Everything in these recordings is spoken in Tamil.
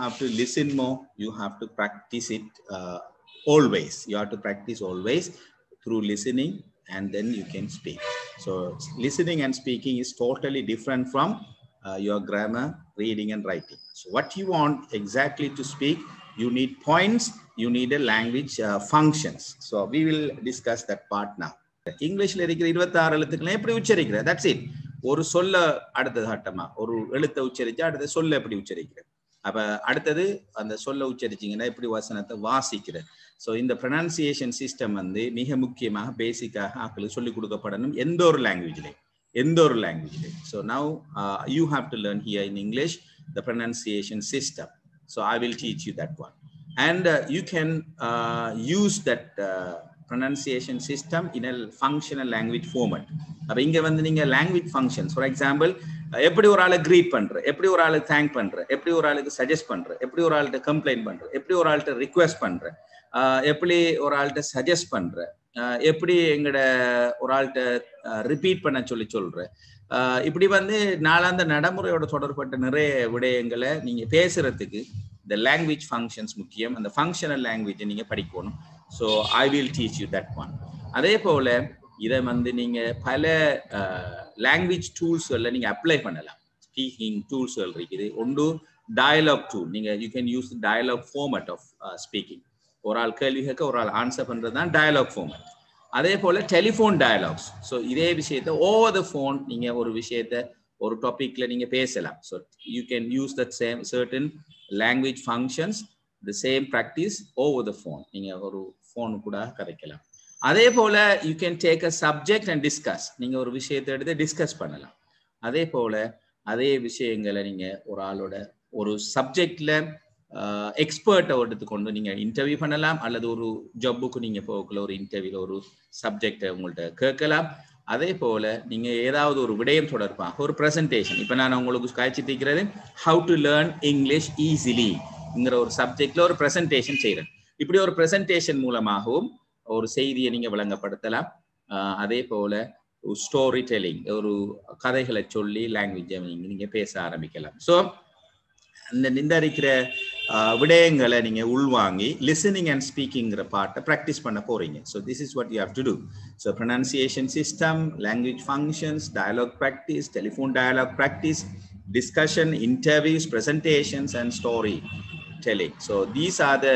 have to listen more you have to practice it uh, always you have to practice always through listening and then you can speak so listening and speaking is totally different from uh, your grammar reading and writing so what you want exactly to speak you need points you need a language uh, functions so we will discuss that part now இங்கிலீஷ்ல இருக்கிற இருபத்தாறு எழுத்துக்களை எப்படி உச்சரிக்கிற தட்ஸ் இட் ஒரு சொல்ல அடுத்தது கட்டமா ஒரு எழுத்தை உச்சரிச்சா அடுத்த சொல்ல எப்படி உச்சரிக்கிற அப்ப அடுத்தது அந்த சொல்ல உச்சரிச்சீங்கன்னா எப்படி வசனத்தை வாசிக்கிற ஸோ இந்த ப்ரொனன்சியேஷன் சிஸ்டம் வந்து மிக முக்கியமாக பேசிக்காக ஆக்களுக்கு சொல்லிக் கொடுக்கப்படணும் எந்த ஒரு லாங்குவேஜ்லையும் எந்த ஒரு லாங்குவேஜ்லையும் so now you have to learn here in English the pronunciation system so I will teach you that one and you can use that pronunciation system in a functional language format அப்ப இங்க வந்து நீங்க லாங்குவேஜ் ஃபங்க்ஷன்ஸ் ஃபார் எக்ஸாம்பிள் எப்படி ஒரு ஆளை கிரீட் பண்ற எப்படி ஒரு ஆளுக்கு தேங்க் பண்ற எப்படி ஒரு ஆளுக்கு சஜஸ்ட் பண்ற எப்படி ஒரு ஆள்கிட்ட கம்ப்ளைண்ட் பண்ற எப்படி ஒரு ஆள்கிட்ட ரிக்வெஸ்ட் பண்ற எப்படி ஒரு ஆள்கிட்ட சஜஸ்ட் பண்ற எப்படி எங்கட ஒரு ஆள்கிட்ட ரிப்பீட் பண்ண சொல்லி சொல்ற இப்படி வந்து நாளாந்த நடைமுறையோட தொடர்பட்ட நிறைய விடயங்களை நீங்க பேசுறதுக்கு இந்த லாங்குவேஜ் ஃபங்க்ஷன்ஸ் முக்கியம் அந்த ஃபங்க்ஷனல் லாங்குவேஜை நீங்க படிக்கணும் so I will teach you that one அதே போல இதை வந்து நீங்க பல லாங்குவேஜ் டூல்ஸ்களில் நீங்க அப்ளை பண்ணலாம் ஸ்பீக்கிங் டூல்ஸ்கள் இருக்குது ஒன்று டயலாக் டூல் நீங்க you can use dialogue format of speaking ஒரு ஆள் கேள்வி கேட்க ஒரு ஆள் ஆன்சர் பண்றது தான் டயலாக் ஃபார்மட் அதே போல டெலிஃபோன் டயலாக்ஸ் ஸோ இதே விஷயத்த ஓவர் த ஃபோன் நீங்க ஒரு விஷயத்த ஒரு டாபிக்ல நீங்க பேசலாம் so you can use that same certain language functions the same practice over the phone நீங்க ஒரு ஃபோனு கூட கதைக்கலாம் அதே போல you can take a subject and discuss நீங்க ஒரு விஷயத்தை எடுத்து டிஸ்கஸ் பண்ணலாம் அதே போல அதே விஷயங்களை நீங்க ஒரு ஆளோட ஒரு சப்ஜெக்ட்ல எக்ஸ்பர்ட்டை எடுத்துக்கொண்டு நீங்க இன்டர்வியூ பண்ணலாம் அல்லது ஒரு ஜப்புக்கு நீங்க போகக்குள்ள ஒரு இன்டர்வியூல ஒரு சப்ஜெக்டை உங்கள்கிட்ட கேட்கலாம் அதே போல நீங்க ஏதாவது ஒரு விடயம் தொடர்பாக ஒரு ப்ரெசன்டேஷன் இப்போ நான் உங்களுக்கு காய்ச்சி தீக்கிறது ஹவு டு லேர்ன் இங்கிலீஷ் ஈஸிலிங்கிற ஒரு சப்ஜெக்ட்ல ஒரு ப்ரெசன்டேஷன் செய்யறேன் இப்படி ஒரு ப்ரெசன்டேஷன் மூலமாகவும் ஒரு செய்தியை நீங்க விளங்கப்படுத்தலாம் அதே போல ஸ்டோரி டெல்லிங் ஒரு கதைகளை சொல்லி லாங்குவேஜை நீங்க நீங்க பேச ஆரம்பிக்கலாம் ஸோ இந்த இந்த இருக்கிற விடயங்களை நீங்க உள்வாங்கி லிசனிங் அண்ட் ஸ்பீக்கிங்கிற பாட்டை ப்ராக்டிஸ் பண்ண போறீங்க so this is what you have to do so pronunciation system language functions dialogue practice telephone dialogue practice discussion, interviews, presentations, and storytelling. So these are the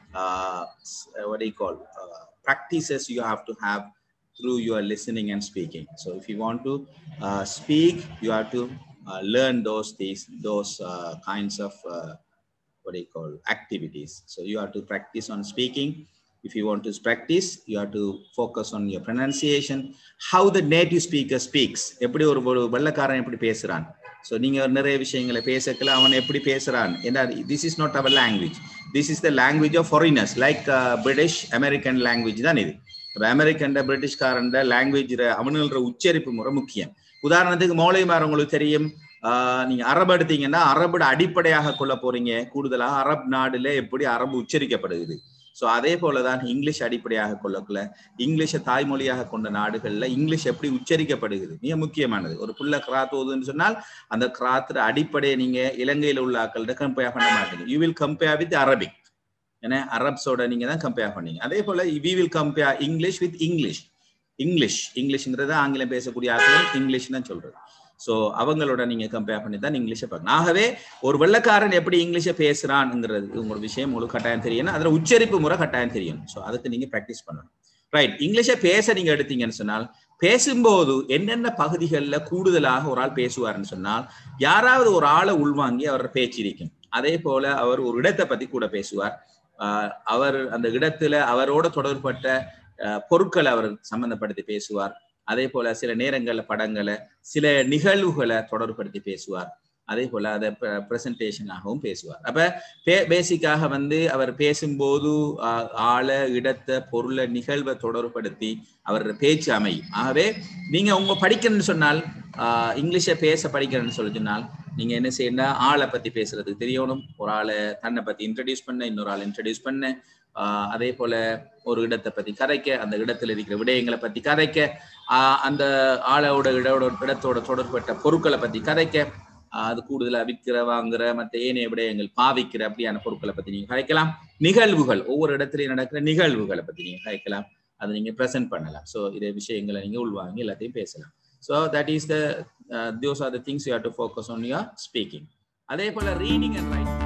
uh, what do you call uh, practices you have to have through your listening and speaking. So if you want to uh, speak, you have to learn those these those kinds of what do you call activities. So you have to practice on speaking. If you want to practice, you have to focus on your pronunciation, how the native speaker speaks. எப்படி ஒரு ஒரு வெள்ளக்காரன் எப்படி பேசுறான் ஸோ நீங்க நிறைய விஷயங்களை பேசக்கல அவன் எப்படி பேசுறான் ஏன்னா this is not our language this is the language of foreigners like British American language தான் இது இப்போ அமெரிக்கன் பிரிட்டிஷ்காரன் லாங்குவேஜ் அவனுன்ற உச்சரிப்பு முறை முக்கியம் உதாரணத்துக்கு மௌலிமார் உங்களுக்கு தெரியும் நீங்க அரபு எடுத்தீங்கன்னா அரபுட அடிப்படையாக கொள்ள போறீங்க கூடுதலாக அரப் நாடுல எப்படி அரபு உச்சரிக்கப்படுகிறது ஸோ அதே போலதான் இங்கிலீஷ் அடிப்படையாக கொள்ளக்குள்ள இங்கிலீஷை தாய்மொழியாக கொண்ட நாடுகள்ல இங்கிலீஷ் எப்படி உச்சரிக்கப்படுகிறது மிக முக்கியமானது ஒரு புள்ள கிராத் ஓதுன்னு சொன்னால் அந்த கிராத்துல அடிப்படையை நீங்க இலங்கையில் உள்ள ஆக்கள்கிட்ட கம்பேர் பண்ண மாட்டீங்க you will compare with Arabic ஏன்னா அரப்ஸோட நீங்க தான் கம்பேர் பண்ணீங்க அதே போல we will compare English with English English இங்கிலீஷ்ங்கிறத ஆங்கிலம் பேசக்கூடிய ஆட்களும் இங்கிலீஷ் தான் சொல்றது ஸோ அவங்களோட நீங்க கம்பேர் பண்ணி தான் இங்கிலீஷை பார்க்கணும் ஆகவே ஒரு வெள்ளக்காரன் எப்படி இங்கிலீஷை பேசுறான்ங்கிறது உங்களோட விஷயம் உங்களுக்கு கட்டாயம் தெரியணும் அதில் உச்சரிப்பு முறை கட்டாயம் தெரியும் ஸோ அதுக்கு நீங்க ப்ராக்டிஸ் பண்ணணும் ரைட் இங்கிலீஷை பேச நீங்க எடுத்தீங்கன்னு சொன்னால் பேசும்போது என்னென்ன பகுதிகளில் கூடுதலாக ஒரு ஆள் பேசுவார்னு சொன்னால் யாராவது ஒரு ஆளை உள்வாங்கி அவர் பேச்சிருக்கும் அதே போல அவர் ஒரு இடத்தை பத்தி கூட பேசுவார் அவர் அந்த இடத்துல அவரோட தொடர்பட்ட பொருட்களை அவர் சம்பந்தப்படுத்தி பேசுவார் அதே போல சில நேரங்கள்ல படங்களை சில நிகழ்வுகளை தொடர்படுத்தி பேசுவார் அதே போல அதை பிரசன்டேஷனாகவும் பேசுவார் அப்ப பே பேசிக்காக வந்து அவர் பேசும்போது ஆள இடத்தை பொருளை நிகழ்வை தொடர்படுத்தி அவர் பேச்சு அமையும் ஆகவே நீங்க உங்க படிக்கணும்னு சொன்னால் இங்கிலீஷை பேச படிக்கிறேன்னு சொல்லி சொன்னால் நீங்க என்ன செய்யணும் ஆளை பத்தி பேசுறதுக்கு தெரியணும் ஒரு ஆளை தன்னை பத்தி இன்ட்ரடியூஸ் பண்ண இன்னொரு ஆள் இன்ட்ரடியூஸ் பண்ண அதே போல ஒரு இடத்தை பத்தி கதைக்க அந்த இடத்துல இருக்கிற விடயங்களை பத்தி கதைக்க அந்த ஆளோட இடோட இடத்தோட தொடர்பட்ட பொருட்களை பத்தி கதைக்க ஆஹ் அது கூடுதலா விற்கிற வாங்குற மற்ற ஏனைய விடயங்கள் பாவிக்கிற அப்படியான பொருட்களை பத்தி நீங்க கதைக்கலாம் நிகழ்வுகள் ஒவ்வொரு இடத்துலயும் நடக்கிற நிகழ்வுகளை பத்தி நீங்க கதைக்கலாம் அதை நீங்க ப்ரெசென்ட் பண்ணலாம் ஸோ இதே விஷயங்களை நீங்க உள்வாங்கி எல்லாத்தையும் பேசலாம் so that is the those are the things you have to focus on your speaking அதே போல ரீடிங் அண்ட் ரைட்டிங்